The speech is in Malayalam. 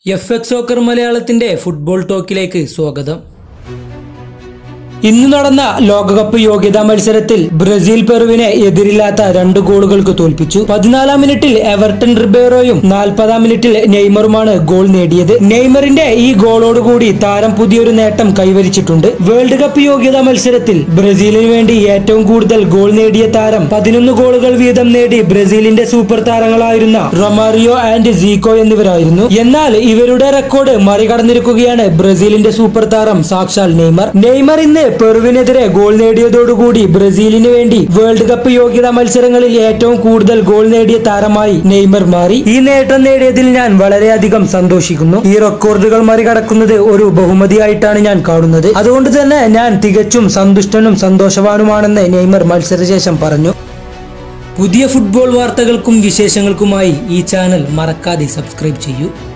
എഫ് എക്സ് സോക്കർ മലയാളത്തിന്റെ ഫുട്ബോൾ ടോക്കിലേക്ക് സ്വാഗതം ഇന്ന് നടന്ന ലോകകപ്പ് യോഗ്യതാ മത്സരത്തിൽ ബ്രസീൽ പെറുവിനെ എതിരില്ലാത്ത രണ്ട് ഗോളുകൾക്ക് തോൽപ്പിച്ചു പതിനാലാം മിനിറ്റിൽ എവർട്ടൺ റിബേറോയും നാൽപ്പതാം മിനിറ്റിൽ നെയ്മറുമാണ് ഗോൾ നേടിയത് നെയ്മറിന്റെ ഈ ഗോളോടുകൂടി താരം പുതിയൊരു നേട്ടം കൈവരിച്ചിട്ടുണ്ട് വേൾഡ് കപ്പ് യോഗ്യതാ മത്സരത്തിൽ ബ്രസീലിന് വേണ്ടി ഏറ്റവും കൂടുതൽ ഗോൾ നേടിയ താരം പതിനൊന്ന് ഗോളുകൾ വീതം നേടി ബ്രസീലിന്റെ സൂപ്പർ താരങ്ങളായിരുന്ന റൊമാറിയോ ആൻഡ് സീക്കോ എന്നിവരായിരുന്നു എന്നാൽ ഇവരുടെ റെക്കോർഡ് മറികടന്നിരിക്കുകയാണ് ബ്രസീലിന്റെ സൂപ്പർ താരം സാക്ഷാൽ നെയ്മർ നെയ്മർ ഇന്ന് പെറുവിനെതിരെ ഗോൾ നേടിയതോടുകൂടി ബ്രസീലിന് വേണ്ടി വേൾഡ് കപ്പ് യോഗ്യതാ മത്സരങ്ങളിൽ ഏറ്റവും കൂടുതൽ ഗോൾ നേടിയ താരമായി നെയ്മർ മാറി ഈ നേട്ടം നേടിയതിൽ ഞാൻ വളരെയധികം സന്തോഷിക്കുന്നു ഈ റെക്കോർഡുകൾ മറികടക്കുന്നത് ഒരു ബഹുമതിയായിട്ടാണ് ഞാൻ കാണുന്നത് അതുകൊണ്ട് തന്നെ ഞാൻ തികച്ചും സന്തുഷ്ടനും സന്തോഷവാനുമാണെന്ന് നെയ്മർ മത്സരശേഷം പറഞ്ഞു പുതിയ ഫുട്ബോൾ വാർത്തകൾക്കും വിശേഷങ്ങൾക്കുമായി ഈ ചാനൽ മറക്കാതെ സബ്സ്ക്രൈബ് ചെയ്യൂ